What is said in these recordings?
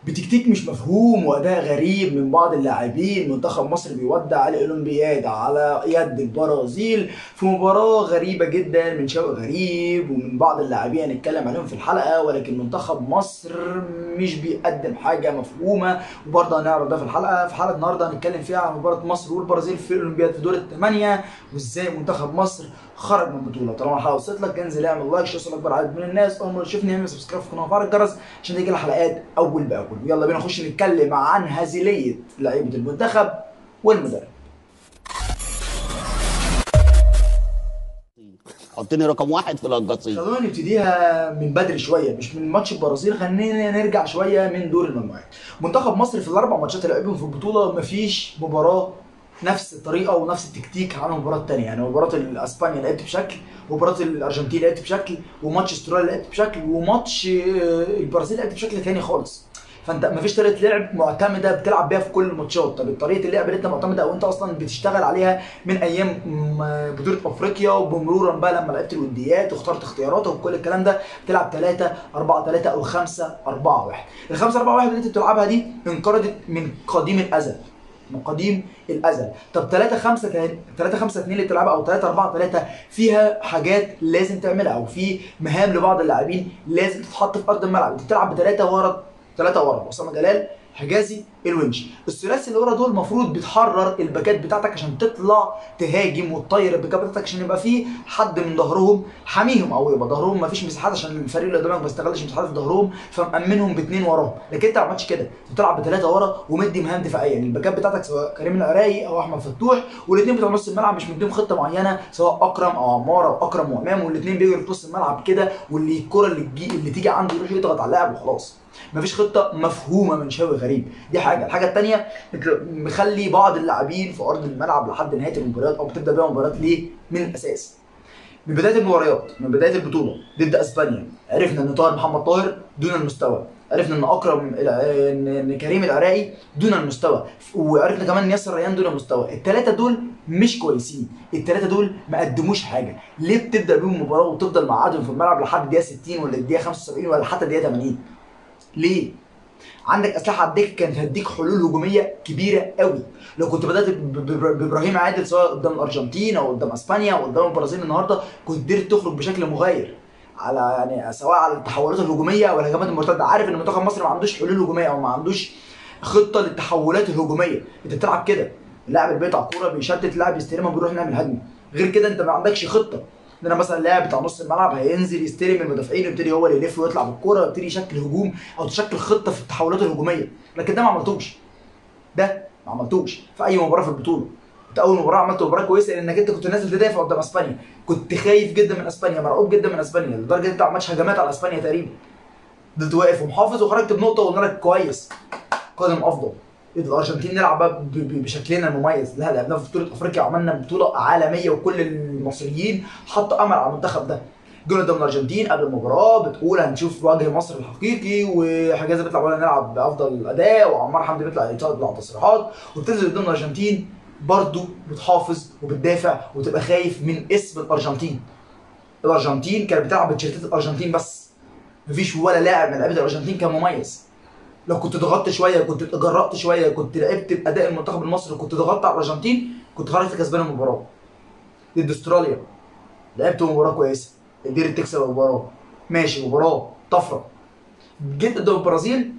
بتكتيك مش مفهوم واداء غريب من بعض اللاعبين منتخب مصر بيودع الاولمبياد على يد البرازيل في مباراه غريبه جدا من شوقي غريب ومن بعض اللاعبين هنتكلم عليهم في الحلقه ولكن منتخب مصر مش بيقدم حاجه مفهومه وبرضه هنعرض ده في الحلقه في حلقه النهارده هنتكلم فيها عن مباراه مصر والبرازيل في الاولمبياد في دور الثمانيه وازاي منتخب مصر خرج من البطوله طالما الحلقه وصلت لك انزل اعمل لايك شير اكبر عدد من الناس اول ما تشوفني اعمل سبسكرايب في القناه وفعل الجرس عشان تيجي الحلقات اول باول يلا بينا نخش نتكلم عن هزيليه لعيبه المنتخب والمدرب حطني رقم واحد في القصيم خلونا نبتديها من بدري شويه مش من ماتش البرازيل خلينا نرجع شويه من دور المجموعات منتخب مصر في الاربع ماتشات اللي لعبهم في البطوله مفيش مباراه نفس الطريقه ونفس التكتيك عن المباراه الثانيه يعني مباراه اسبانيا لعبت بشكل ومباراه الارجنتين لعبت بشكل وماتش استراليا لعبت بشكل وماتش آه، البرازيل لعبت بشكل ثاني خالص فانت مفيش طريقه لعب معتمده بتلعب بيها في كل الماتشات طب طريقه اللعب اللي انت معتمده او انت اصلا بتشتغل عليها من ايام م- بطوله افريقيا وبمرورا بقى لما لعبت الوديات واخترت اختياراتك وكل الكلام ده بتلعب 3 4 3 او 5 4 1 ال 5 4 1 اللي انت بتلعبها دي انقرضت من قديم الازل من قديم الازل طب 3 5 3 5 2 اللي بتلعبها او 3 4 3 فيها حاجات لازم تعملها او في مهام لبعض اللاعبين لازم تتحط في ارض الملعب انت بتلعب بثلاثه ورا ثلاثه ورا اسامه جلال حجازي الونش الثلاثي اللي ورا دول المفروض بتحرر الباكات بتاعتك عشان تطلع تهاجم وتطير الباكات بتاعتك عشان يبقى في حد من ظهرهم حاميهم او يبقى ظهرهم مفيش مساحات عشان الفريق اللي قدامك ما يستغلش مساحات في ظهرهم فمأمنهم باثنين وراهم لكن انت ما عملتش كده بتلعب بثلاثه ورا ومدي مهام دفاعيه يعني الباكات بتاعتك سواء كريم العراقي او احمد فتوح والاثنين بتوع نص الملعب مش مديهم خطه معينه سواء اكرم او عمار او اكرم وامام والاثنين بيجروا في نص الملعب كده واللي الكره اللي تجي اللي تيجي عنده يروح يضغط على اللاعب وخلاص مفيش خطه مفهومه من شوقي غريب دي حاجه الحاجه الثانيه مخلي بعض اللاعبين في ارض الملعب لحد نهايه المباريات او بتبدا بيها المباريات ليه من الاساس من بدايه المباريات من بدايه البطوله ضد اسبانيا عرفنا ان طاهر محمد طاهر دون المستوى عرفنا ان اكرم الع- ان إن كريم العراقي دون المستوى وعرفنا كمان ان ياسر ريان دون المستوى الثلاثه دول مش كويسين الثلاثه دول ما قدموش حاجه ليه بتبدا بيهم المباراه وتفضل معادهم في الملعب لحد الدقيقه 60 ولا الدقيقه 75 ولا حتى الدقيقه 80 ليه عندك اسلحه على الدكه كانت هتديك حلول هجوميه كبيره قوي لو كنت بدات ب- ب- بابراهيم عادل سواء قدام الارجنتين او قدام اسبانيا او قدام البرازيل النهارده كنت قدرت تخرج بشكل مغاير على يعني سواء على التحولات الهجوميه او الهجمات المرتده عارف ان منتخب مصر ما عندوش حلول هجوميه او ما عندوش خطه للتحولات الهجوميه انت بتلعب كده اللاعب اللي بيقطع الكوره بيشتت اللاعب يستلمها بيروح نعمل هجمه غير كده انت ما عندكش خطه ان انا مثلا اللاعب بتاع نص الملعب هينزل يستلم المدافعين ويبتدي هو اللي يلف ويطلع بالكوره ويبتدي يشكل هجوم او تشكل خطه في التحولات الهجوميه لكن ده ما عملتوش ده ما عملتوش في اي مباراه في البطوله انت اول مباراه عملت مباراه كويسه لانك انت كنت نازل تدافع قدام اسبانيا كنت خايف جدا من اسبانيا مرعوب جدا من اسبانيا لدرجه ان انت ما عملتش هجمات على اسبانيا تقريبا فضلت واقف ومحافظ وخرجت بنقطه وقلنا لك كويس قادم افضل الارجنتين نلعب بقى ب- ب- بشكلنا المميز لا لعبناها في بطوله افريقيا وعملنا بطوله عالميه وكل المصريين حطوا امل على المنتخب ده جولنا قدام الارجنتين قبل المباراه بتقول هنشوف وجه مصر الحقيقي وحجازي بيطلع ولا نلعب بافضل اداء وعمار حمدي بيطلع يطلع تصريحات وبتنزل قدام الارجنتين برضه بتحافظ وبتدافع وتبقى خايف من اسم الارجنتين الارجنتين كانت بتلعب بتيشيرتات الارجنتين بس مفيش ولا لاعب من لعيبه الارجنتين كان مميز لو كنت ضغطت شويه كنت جرأت شويه كنت لعبت باداء المنتخب المصري كنت ضغطت على الارجنتين كنت خرجت كسبان المباراه ضد استراليا لعبت مباراه كويسه قدرت تكسب المباراه ماشي مباراه طفره جيت قدام البرازيل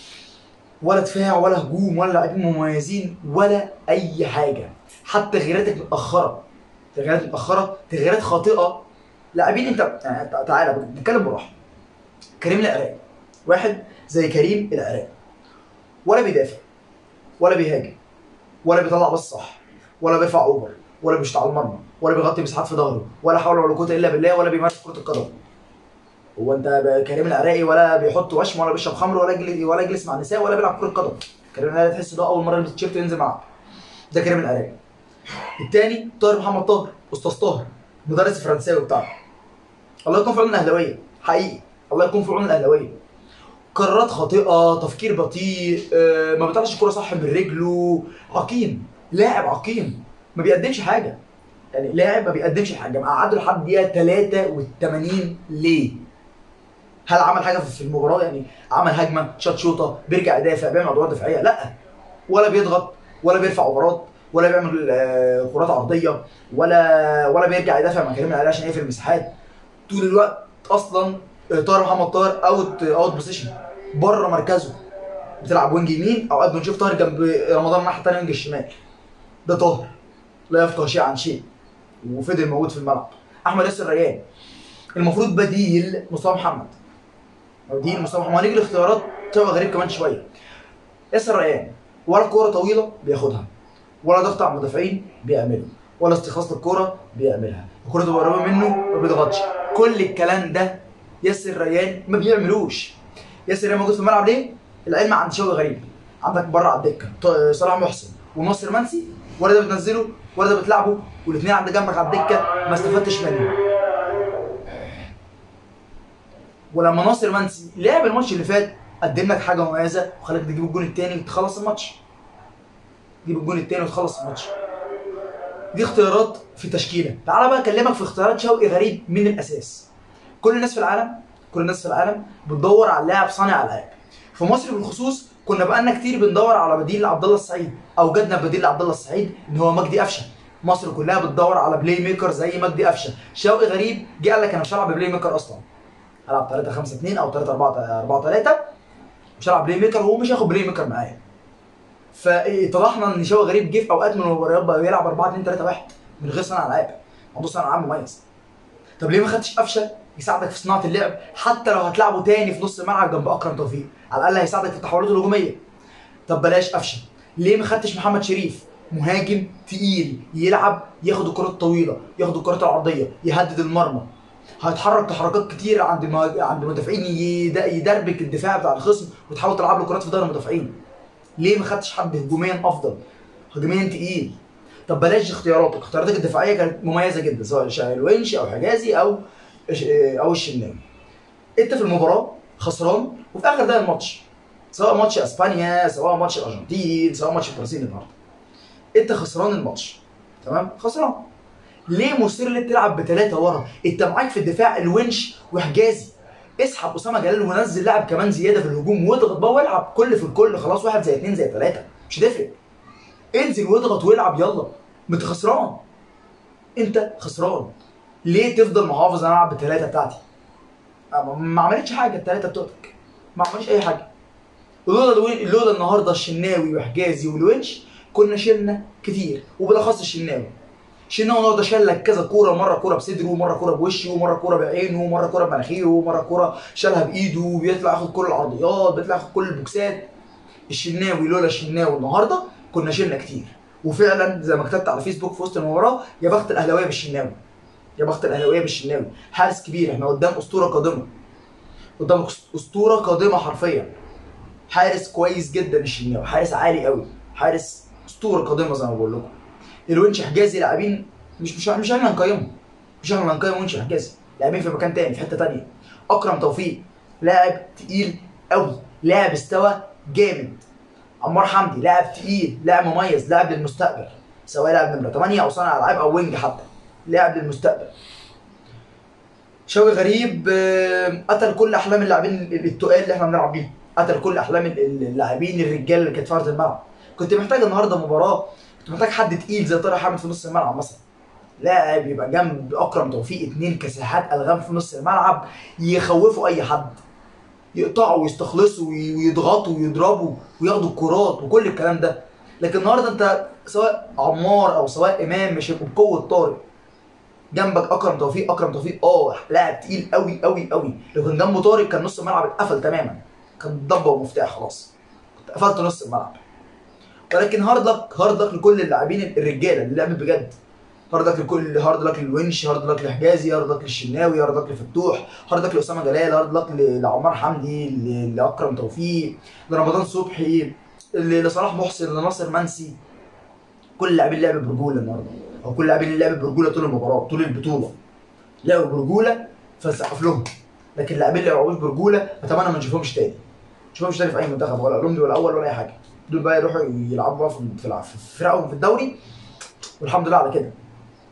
ولا دفاع ولا هجوم ولا لاعبين مميزين ولا اي حاجه حتى تغييراتك متاخره تغييرات متاخره تغييرات خاطئه لاعبين انت يعني تعالى نتكلم براحه كريم العراقي واحد زي كريم العراقي ولا بيدافع ولا بيهاجم ولا بيطلع بس صح ولا بيرفع اوفر ولا بيشوط على المرمى ولا بيغطي مساحات في ظهره ولا حول ولا قوه الا بالله ولا بيمارس كره القدم هو انت ب- كريم العراقي ولا بيحط وشم ولا بيشرب خمر ولا يجلس ولا يجلس مع النساء ولا بيلعب كره قدم كريم العراقي تحس ده اول مره يلبس تيشيرت وينزل معاه ده كريم العراقي الثاني طاهر محمد طاهر استاذ طاهر مدرس الفرنساوي بتاعنا الله يكون في عون الاهلاويه حقيقي الله يكون في عون الاهلاويه قرارات خاطئه تفكير بطيء آه، ما بيطلعش الكوره صح من رجله عقيم لاعب عقيم ما بيقدمش حاجه يعني لاعب ما بيقدمش حاجه مقعده لحد دقيقه 83 ليه هل عمل حاجه في المباراه يعني عمل هجمه شاط شوطه بيرجع يدافع بيعمل ادوار دفاعيه لا ولا بيضغط ولا بيرفع اوفرات ولا بيعمل آه، كرات عرضيه ولا ولا بيرجع يدافع مع كريم العلي عشان يقفل المساحات طول الوقت اصلا آه، طاهر محمد طاهر اوت اوت بوزيشن بره مركزه بتلعب وينج يمين اوقات بنشوف طاهر جنب رمضان الناحيه الثانيه وينج الشمال ده طاهر لا يفقه شيء عن شيء وفضل موجود في الملعب احمد ياسر ريان المفروض بديل مصطفى محمد بديل مصطفى محمد هنيجي لاختيارات تبقى غريب كمان شويه ياسر ريان ولا كوره طويله بياخدها ولا ضغط على المدافعين بيعمله ولا استخلاص للكوره بيعملها الكوره تبقى قريبه منه ما بيضغطش كل الكلام ده ياسر ريان ما بيعملوش ياسر ريان موجود في الملعب ليه؟ العلم عند شوقي غريب عندك بره على الدكه ط- صلاح محسن وناصر منسي ولا ده بتنزله ولا ده بتلعبه والاثنين عند جنبك على الدكه ما استفدتش منهم ولما ناصر منسي لعب الماتش اللي فات قدم لك حاجه مميزه وخلاك تجيب الجون الثاني وتخلص الماتش تجيب الجون الثاني وتخلص الماتش دي اختيارات في تشكيله تعال بقى اكلمك في اختيارات شوقي غريب من الاساس كل الناس في العالم كل الناس في العالم بتدور على لاعب صانع العاب في مصر بالخصوص كنا بقالنا كتير بندور على بديل لعبد الله السعيد او جدنا بديل لعبد الله السعيد ان هو مجدي قفشه مصر كلها بتدور على بلاي ميكر زي مجدي قفشه شوقي غريب جه قال لك انا مش هلعب بلاي ميكر اصلا هلعب 3 5 2 او 3 4 4 3 مش هلعب بلاي ميكر وهو مش هياخد بلاي ميكر معايا فاتضحنا ان شوقي غريب جه في اوقات من المباريات بقى بيلعب 4 2 3 1 من غير صانع العاب عنده صانع العاب مميز طب ليه ما خدتش قفشه يساعدك في صناعه اللعب حتى لو هتلعبه تاني في نص الملعب جنب اكرم توفيق على الاقل هيساعدك في التحولات الهجوميه طب بلاش قفشه ليه ما خدتش محمد شريف مهاجم تقيل يلعب ياخد الكرات الطويله ياخد الكرات العرضيه يهدد المرمى هيتحرك تحركات كتير عند ما... عند المدافعين يد... يدربك الدفاع بتاع الخصم وتحاول تلعب له كرات في ظهر المدافعين ليه ما خدتش حد هجوميا افضل هجوميا تقيل طب بلاش اختياراتك اختياراتك الدفاعيه كانت مميزه جدا سواء شا- الونش او حجازي او او الشناوي انت في المباراه خسران وفي اخر دقيقه الماتش سواء ماتش اسبانيا سواء ماتش الارجنتين سواء ماتش البرازيل النهارده انت خسران الماتش تمام خسران ليه مصر ليه تلعب بثلاثه ورا انت معاك في الدفاع الونش وحجازي اسحب اسامه جلال ونزل لاعب كمان زياده في الهجوم واضغط بقى والعب كل في الكل خلاص واحد زي اثنين زي ثلاثه مش هتفرق انزل واضغط والعب يلا ما انت خسران انت خسران ليه تفضل محافظ انا العب بالثلاثه بتاعتي أما ما عملتش حاجه الثلاثه بتوعتك ما عملتش اي حاجه لولا الوين- لولا النهارده الشناوي وحجازي والونش كنا شلنا كتير وبالاخص الشناوي الشناوي النهارده شال لك كذا كوره مره كوره بصدره ومره كوره بوشه ومره كوره بعينه ومره كوره بمناخيره ومره كوره شالها بايده وبيطلع ياخد كل العرضيات بيطلع ياخد كل البوكسات الشناوي لولا الشناوي النهارده كنا شلنا كتير وفعلا زي ما كتبت على فيسبوك في وسط المباراه يا بخت الاهلاويه بالشناوي يا بخت الاهلاويه بالشناوي حارس كبير احنا قدام اسطوره قادمه قدام اسطوره قادمه حرفيا حارس كويس جدا الشناوي حارس عالي قوي حارس اسطوره قادمه زي ما بقول لكم الونش حجازي لاعبين مش مش مش احنا هنقيمهم مش احنا اللي هنقيم ونش حجازي لاعبين في مكان تاني في حته تانيه اكرم توفيق لاعب تقيل قوي لاعب استوى جامد عمار حمدي لاعب تقيل لاعب مميز لاعب للمستقبل سواء لاعب نمره 8 او صانع العاب او وينج حتى لاعب للمستقبل شوقي غريب آه، قتل كل احلام اللاعبين التقال اللي احنا بنلعب بيهم قتل كل احلام اللاعبين الرجال اللي كانت في ارض الملعب كنت محتاج النهارده مباراه كنت محتاج حد تقيل زي طارق حامد في نص الملعب مثلا لاعب يبقى جنب اكرم توفيق اتنين كساحات الغام في نص الملعب يخوفوا اي حد يقطعوا ويستخلصوا وي- ويضغطوا ويضربوا وياخدوا الكرات وكل الكلام ده لكن النهارده انت سواء عمار او سواء امام مش هيبقوا بقوه طارق جنبك اكرم توفيق اكرم توفيق اه لاعب تقيل قوي قوي قوي لو كان جنبه طارق كان نص الملعب اتقفل تماما كان ضبه ومفتاح خلاص كنت قفلت نص الملعب ولكن هارد لك هارد لك لكل اللاعبين الرجاله اللي لعبت بجد هارد لك لكل هارد لك للونش هارد لك لحجازي هارد لك للشناوي هارد لك لفتوح هارد لك لاسامه جلال هارد لك ل- لعمار حمدي ل- لاكرم توفيق لرمضان صبحي ل- لصلاح محسن لناصر منسي كل اللاعبين لعبوا برجوله النهارده او كل اللاعبين اللي لعبوا برجوله طول المباراه طول البطوله لعبوا برجوله فسقف لهم لكن اللاعبين اللي ما لعبوش برجوله اتمنى ما نشوفهمش تاني ما نشوفهمش تاني في اي منتخب ولا اولمبي ولا اول ولا اي حاجه دول بقى يروحوا يلعبوا بقى في في الع- في فرقهم في الدوري والحمد لله على كده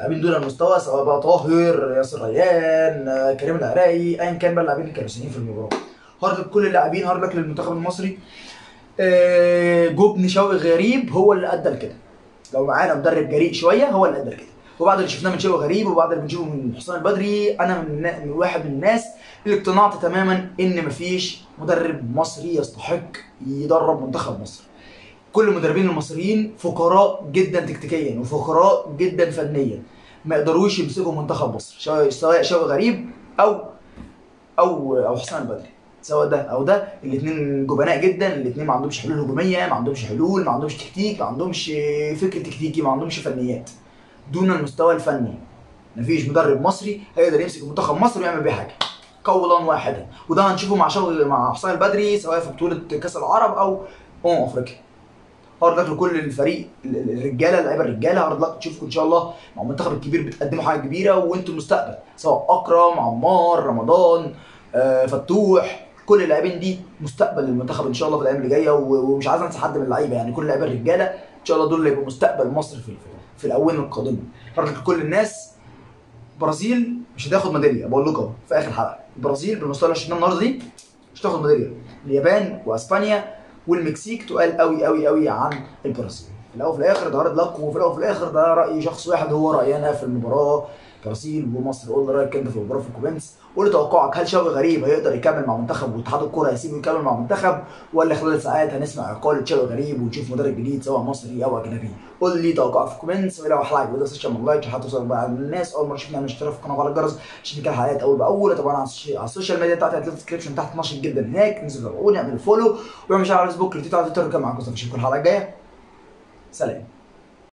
لاعبين دون المستوى سواء بقى طاهر ياسر ريان آه، كريم العراقي ايا كان بقى اللاعبين اللي كانوا سيئين في المباراه هارد لك كل اللاعبين هارد لك للمنتخب المصري آه، جبن شوقي غريب هو اللي ادى لكده لو معانا مدرب جريء شويه هو اللي ادى لكده وبعد اللي شفناه من شوقي غريب وبعد اللي بنشوفه من حسام البدري انا من, النا- من واحد من الناس اللي اقتنعت تماما ان مفيش مدرب مصري يستحق يدرب منتخب مصر كل المدربين المصريين فقراء جدا تكتيكيا وفقراء جدا فنيا ما يقدروش يمسكوا منتخب مصر سواء سواء شوقي غريب او او او حسام البدري سواء ده او ده الاثنين جبناء جدا الاثنين ما عندهمش حلول هجوميه ما عندهمش حلول ما عندهمش تكتيك ما عندهمش فكر تكتيكي ما عندهمش فنيات دون المستوى الفني مفيش مدرب مصري هيقدر يمسك منتخب مصر ويعمل بيه حاجه قولا واحدا وده هنشوفه مع شغل مع حسام البدري سواء في بطوله كاس العرب او امم افريقيا هارد لك لكل الفريق ال- ال- الرجاله اللعيبه الرجاله هارد لك تشوفكم ان شاء الله مع المنتخب الكبير بتقدموا حاجه كبيره وانتوا المستقبل سواء اكرم عمار رمضان آه، فتوح كل اللاعبين دي مستقبل المنتخب ان شاء الله في الايام اللي جايه و- ومش عايز انسى حد من اللعيبه يعني كل اللعيبه الرجاله ان شاء الله دول اللي يبقوا مستقبل مصر في في الاونه القادمه هارد لك لكل الناس برازيل مش هتاخد ميداليه بقول لكم أهو في اخر حلقه البرازيل بالمستوى اللي شفناه النهارده دي مش هتاخد ميداليه اليابان واسبانيا والمكسيك تقال قوي قوي قوي عن البرازيل في الاول وفي الاخر ده هارد لك وفي الاول وفي الاخر ده راي شخص واحد هو رايي انا في المباراه برازيل ومصر قول لي رايك انت في المباراه في الكومنتس قول لي توقعك هل شوقي غريب هيقدر يكمل مع منتخب واتحاد الكوره هيسيبه يكمل مع منتخب ولا خلال ساعات هنسمع اقاله شوقي غريب ونشوف مدرب جديد سواء مصري او اجنبي قول لي توقعك في الكومنتس ولو حلقه جديده سيشن من لايك حتى توصل بقى للناس اول مره تشوفنا من اشتراك في القناه وعلى الجرس عشان كده الحلقات اول باول طبعا على السوشي- على السوشيال ميديا بتاعتي هتلاقي الديسكربشن تحت نشط جدا هناك انزل تابعوني اعمل فولو واعمل شير على الفيسبوك اللي على تويتر كمان معاكم في الحلقه الجايه سلام